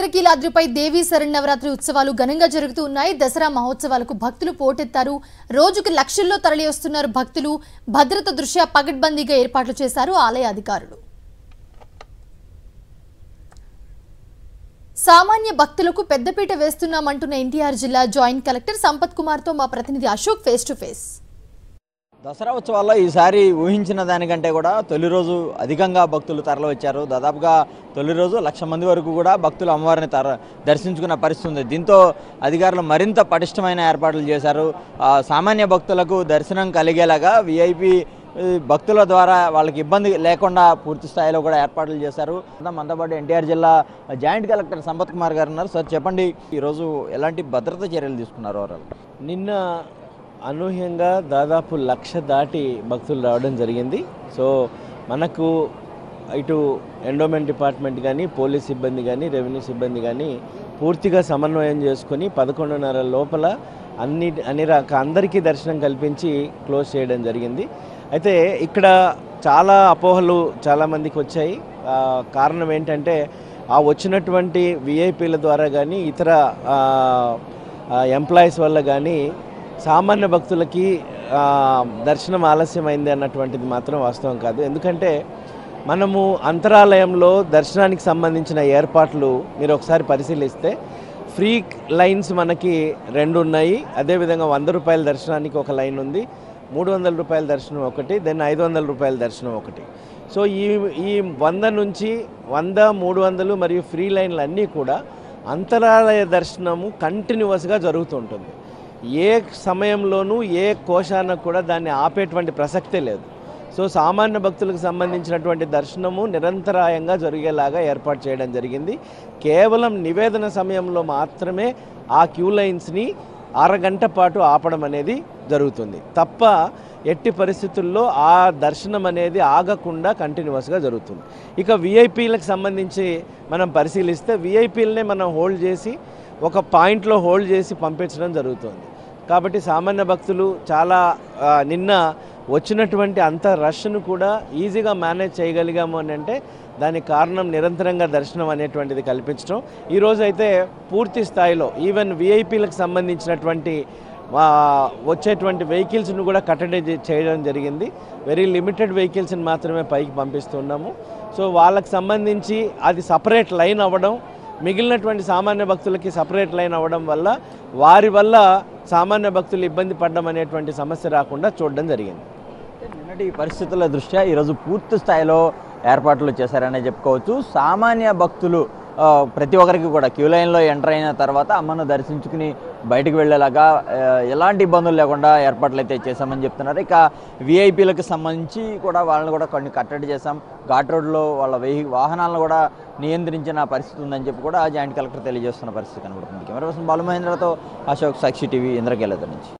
ఇంద్రకీలాద్రిపై దేవీ శరణవరాత్రి ఉత్సవాలు ఘనంగా జరుగుతూ ఉన్నాయి దసరా మహోత్సవాలకు భక్తులు పోటెత్తారు రోజుకు లక్షల్లో తరలి వస్తున్నారు భక్తులు భద్రత దృష్ట్యా పగడ్బందీగా ఏర్పాట్లు చేశారు ఆలయ అధికారులు సామాన్య భక్తులకు పెద్దపీట వేస్తున్నామంటున్న ఎన్టీఆర్ జిల్లా జాయింట్ కలెక్టర్ సంపత్ కుమార్తో మా ప్రతినిధి Ashok face to face Dasara ఉత్సవాల్లో ఈసారి ఊహించిన దానికంటే కూడా తొలి రోజు అధికంగా భక్తులు తరలి వచ్చారు దాదాపుగా తొలి రోజు లక్ష మంది వరకు కూడా భక్తులు అమ్మవారిని తర దర్శించుకున్న పరిస్థితి ఉంది దీంతో అధికారులు మరింత పటిష్టమైన ఏర్పాట్లు చేశారు ఆ, సామాన్య భక్తులకు దర్శనం కలిగేలాగా విఐపి భక్తుల ద్వారా వాళ్ళకి ఇబ్బంది లేకుండా పూర్తి స్థాయిలో కూడా ఏర్పాట్లు చేశారు మనతో పాటు ఎన్టీఆర్ జిల్లా జాయింట్ కలెక్టర్ సంపత్ కుమార్ గారు ఉన్నారు సార్ చెప్పండి ఈరోజు ఎలాంటి భద్రతా చర్యలు తీసుకున్నారు ఓవరాల్ నిన్న అనూహ్యంగా దాదాపు లక్ష దాటి భక్తులు రావడం జరిగింది సో మనకు ఇటు ఎండోమెంట్ డిపార్ట్మెంట్ కానీ పోలీస్ సిబ్బంది కానీ రెవెన్యూ సిబ్బంది కానీ పూర్తిగా సమన్వయం చేసుకొని పదకొండున్నర లోపల అన్ని అన్ని రక అందరికీ దర్శనం కల్పించి క్లోజ్ చేయడం జరిగింది అయితే ఇక్కడ చాలా అపోహలు చాలామందికి వచ్చాయి ఆ, కారణం ఏంటంటే ఆ వచ్చినటువంటి విఐపీల ద్వారా కానీ ఇతర ఎంప్లాయీస్ వల్ల కానీ సామాన్య భక్తులకి ఆ, దర్శనం ఆలస్యమైంది అన్నటువంటిది మాత్రం వాస్తవం కాదు ఎందుకంటే మనము అంతరాలయంలో దర్శనానికి సంబంధించిన ఏర్పాట్లు మీరు ఒకసారి పరిశీలిస్తే ఫ్రీ లైన్స్ మనకి రెండు ఉన్నాయి అదేవిధంగా వంద రూపాయల దర్శనానికి ఒక లైన్ ఉంది మూడు వందల రూపాయల దర్శనం ఒకటి దెన్ ఐదు వందల రూపాయల దర్శనం ఒకటి సో ఈ ఈ వంద నుంచి వంద మూడు వందలు మరియు ఫ్రీ లైన్లు అన్నీ కూడా అంతరాలయ దర్శనము కంటిన్యూస్గా జరుగుతుంటుంది ఏ సమయంలోనూ ఏ కోశాన కూడా దాన్ని ఆపేటువంటి ప్రసక్తే లేదు సో సామాన్య భక్తులకు సంబంధించినటువంటి దర్శనము నిరంతరాయంగా జరిగేలాగా ఏర్పాటు చేయడం జరిగింది కేవలం నివేదన సమయంలో మాత్రమే ఆ క్యూ లైన్స్ని అరగంట పాటు ఆపడం అనేది జరుగుతుంది తప్ప ఎట్టి పరిస్థితుల్లో ఆ దర్శనం అనేది ఆగకుండా కంటిన్యూస్గా జరుగుతుంది ఇక విఐపీలకు సంబంధించి మనం పరిశీలిస్తే విఐపీలనే మనం హోల్డ్ చేసి ఒక పాయింట్లో హోల్డ్ చేసి పంపించడం జరుగుతుంది కాబట్టి సామాన్య భక్తులు చాలా ఆ, నిన్న వచ్చినటువంటి అంత రష్ను కూడా ఈజీగా మేనేజ్ చేయగలిగాము అని అంటే దానికి కారణం నిరంతరంగా దర్శనం అనేటువంటిది కల్పించడం ఈరోజు అయితే పూర్తి స్థాయిలో ఈవెన్ విఐపీలకు సంబంధించినటువంటి ఆ, వచ్చేటువంటి వెహికల్స్ను కూడా కట్టడి చే- చేయడం జరిగింది వెరీ లిమిటెడ్ వెహికల్స్ని మాత్రమే పైకి పంపిస్తున్నాము సో వాళ్ళకి సంబంధించి అది సపరేట్ లైన్ అవ్వడం మిగిలినటువంటి సామాన్య భక్తులకి సపరేట్ లైన్ అవ్వడం వల్ల వారి వల్ల సామాన్య భక్తులు ఇబ్బంది పడడం అనేటువంటి సమస్య రాకుండా చూడడం జరిగింది నిన్నటి పరిస్థితుల దృష్ట్యా ఈరోజు పూర్తి స్థాయిలో ఏర్పాట్లు చేశారనే చెప్పుకోవచ్చు సామాన్య భక్తులు ఆ, ప్రతి ఒక్కరికి కూడా క్యూ లైన్లో ఎంటర్ అయిన తర్వాత అమ్మను దర్శించుకుని బయటకు వెళ్ళేలాగా ఆ, ఎలాంటి ఇబ్బందులు లేకుండా ఏర్పాట్లు అయితే చేశామని చెప్తున్నారు ఇక విఐపీలకు సంబంధించి కూడా వాళ్ళని కూడా కొన్ని కట్టడి చేశాం ఘాట్ రోడ్లో వాళ్ళ వెహి వాహనాలను కూడా నియంత్రించిన పరిస్థితి ఉందని చెప్పి కూడా జాయింట్ కలెక్టర్ తెలియజేస్తున్న పరిస్థితి కనబడుతుంది కెమెరా పర్సన్ బాలు మహేంద్రతో అశోక్ సాక్షి టీవీ ఇంద్రకేలత నుంచి